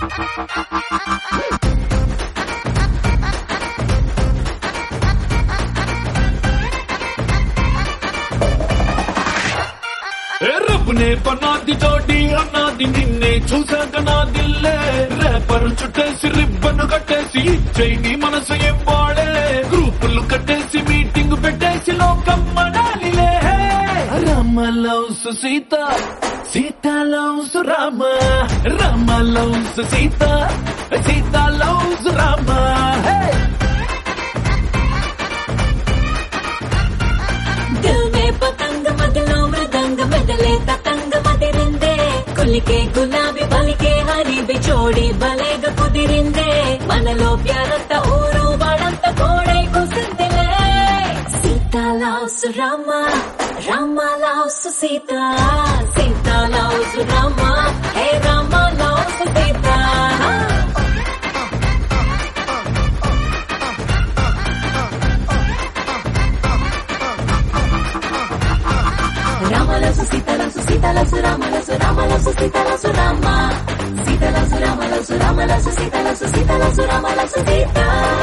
ఏ రబ్బునే పన్నాది తోటి అన్నది నిన్నే చూశాక నా దిల్లే రేపరు చుట్టేసి రిబ్బను కట్టేసి చైని మనసు ఏం వాడే గ్రూపులు కట్టేసి మీటింగ్ పెట్టేసి లోకం మనాలిలే Rama loves Sita Sita loves Rama Rama loves Sita Sita loves Rama hey दिल में पतंग मगलो मृदंग बदले ततंग మదిరిందే కులికే గులాబీ బలికే హరి బిచోడి బలేగ కుదిరిందే మనలో ప్యారంత ఊరు వాడంత కోడై కుసిందిలే Sita loves Rama Rama loves Sita Sita loves Rama hey Rama loves Sita రామలసు సీతలసు సీతలసు రామలసు రామలసు సీతలసు రామ సీతలసు రామలసు రామలసు సీతలసు సీతలసు రామలసు సీత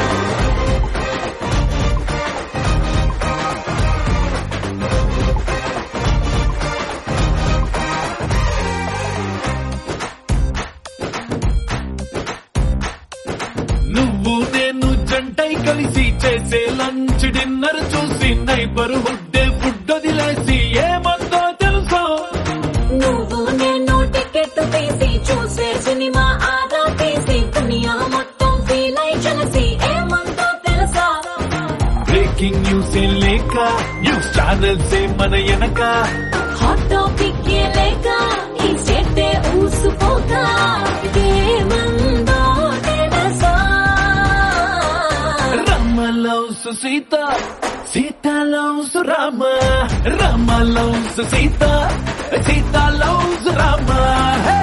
నువ్వు నేను జంటై కలిసి చేసే లంచ్ డిన్నర్ చూసి నైబర్ హుడ్డే ఫుడ్ వదిలేసి ఏమందో తెలుసా నువ్వు నేను టికెట్ తీసి చూసే సినిమా ఆదా తీసి దునియా మొత్తం ఫీల్ అయి చూసి ఏమంతో తెలుసా బ్రేకింగ్ న్యూస్ ఏ లేక న్యూస్ ఛానల్స్ ఏ మన వెనక హాట్ టాపిక్ ఏ లేక ఈ చెట్టే ఊసుకోగా ఏమందో తెలుసా Rama loves Sita Sita loves Rama Rama loves Sita Sita loves Rama hey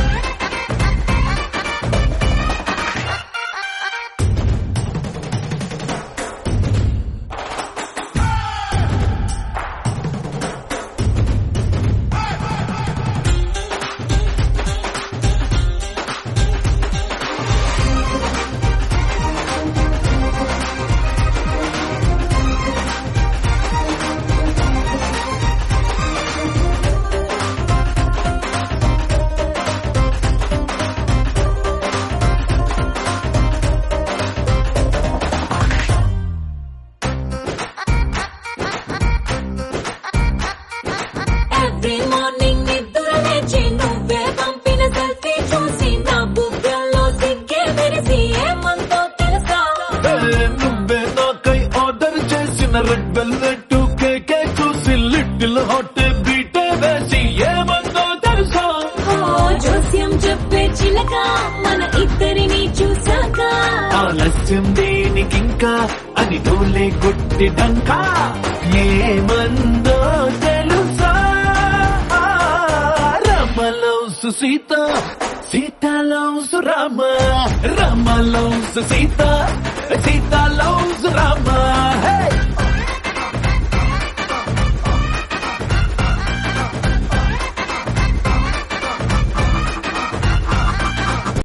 every morning నిద్ర లేచి నువ్వే పంపిన సెల్ఫీ చూసి నా బుగ్గల్లో సిగ్గే మెరిసి ఏమంతో తెలుసా నువ్వే నాకై ఆర్డర్ చేసిన రెడ్ వెల్వెట్ కేకే చూసి లిటిల్ హాట్ బీటే వేసి ఏమందో తెలుసా ఓ జోస్యం చెప్పే చిలక మన ఇద్దరిని చూశాక ఆలస్యం దేనికింకా అని డోలే కొట్టిదంకా ఏమందో తెలుసా Rama loves Sita Sita loves Rama Rama loves Sita Sita loves Rama